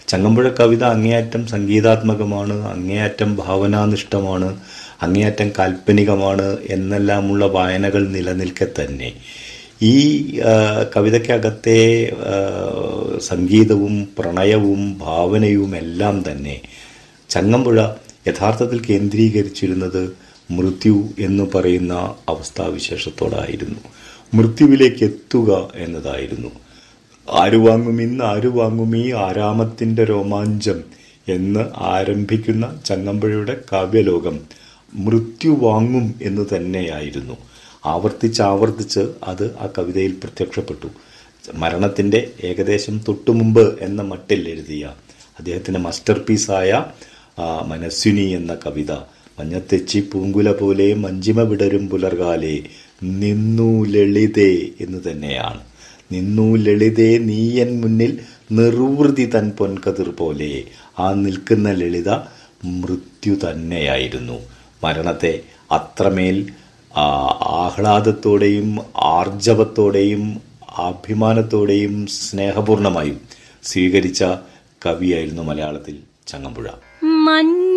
ചങ്ങമ്പുഴ കവിത അങ്ങേയറ്റം സംഗീതാത്മകമാണ് അങ്ങേയറ്റം ഭാവനാനിഷ്ഠമാണ് അങ്ങേയറ്റം കാൽപ്പനികമാണ് എന്നെല്ലാമുള്ള വായനകൾ നിലനിൽക്കെ തന്നെ ഈ ആ, കവിതയ്ക്കകത്തെ ആ, സംഗീതവും പ്രണയവും ഭാവനയും എല്ലാം തന്നെ ചങ്ങമ്പുഴ യഥാർത്ഥത്തിൽ കേന്ദ്രീകരിച്ചിരുന്നത് മൃത്യു എന്ന് പറയുന്ന അവസ്ഥാവിശേഷത്തോടായിരുന്നു മൃത്യുവിലേക്ക് എത്തുക എന്നതായിരുന്നു ആരു വാങ്ങും ഇന്ന് ആരു വാങ്ങും ഈ ആരാമത്തിന്റെ രോമാഞ്ചം എന്ന് ആരംഭിക്കുന്ന ചങ്ങമ്പുഴയുടെ കാവ്യലോകം മൃത്യു വാങ്ങും എന്ന് തന്നെയായിരുന്നു ആവർത്തിച്ച് ആവർത്തിച്ച് അത് ആ കവിതയിൽ പ്രത്യക്ഷപ്പെട്ടു മരണത്തിന്റെ ഏകദേശം തൊട്ടുമുമ്പ് എന്ന മട്ടിൽ എഴുതിയ അദ്ദേഹത്തിന്റെ മാസ്റ്റർ പീസായ ആ, മനസ്വിനി എന്ന കവിത മഞ്ഞത്തെച്ചി പൂങ്കുല പോലെ മഞ്ചിമ വിടരും പുലർകാലെ നിന്നു ലളിതേ എന്ന് തന്നെയാണ് നിന്നു ലളിതേ നീയൻ മുന്നിൽ നിർവൃതി തൻ പൊൻകതിർ പോലെ ആ നിൽക്കുന്ന ലളിത മൃത്യു തന്നെയായിരുന്നു മരണത്തെ അത്രമേൽ ആ, ആഹ്ലാദത്തോടെയും ആർജവത്തോടെയും അഭിമാനത്തോടെയും സ്നേഹപൂർണമായും സ്വീകരിച്ച കവിയായിരുന്നു മലയാളത്തിൽ ചങ്ങമ്പുഴ മഞ്ഞ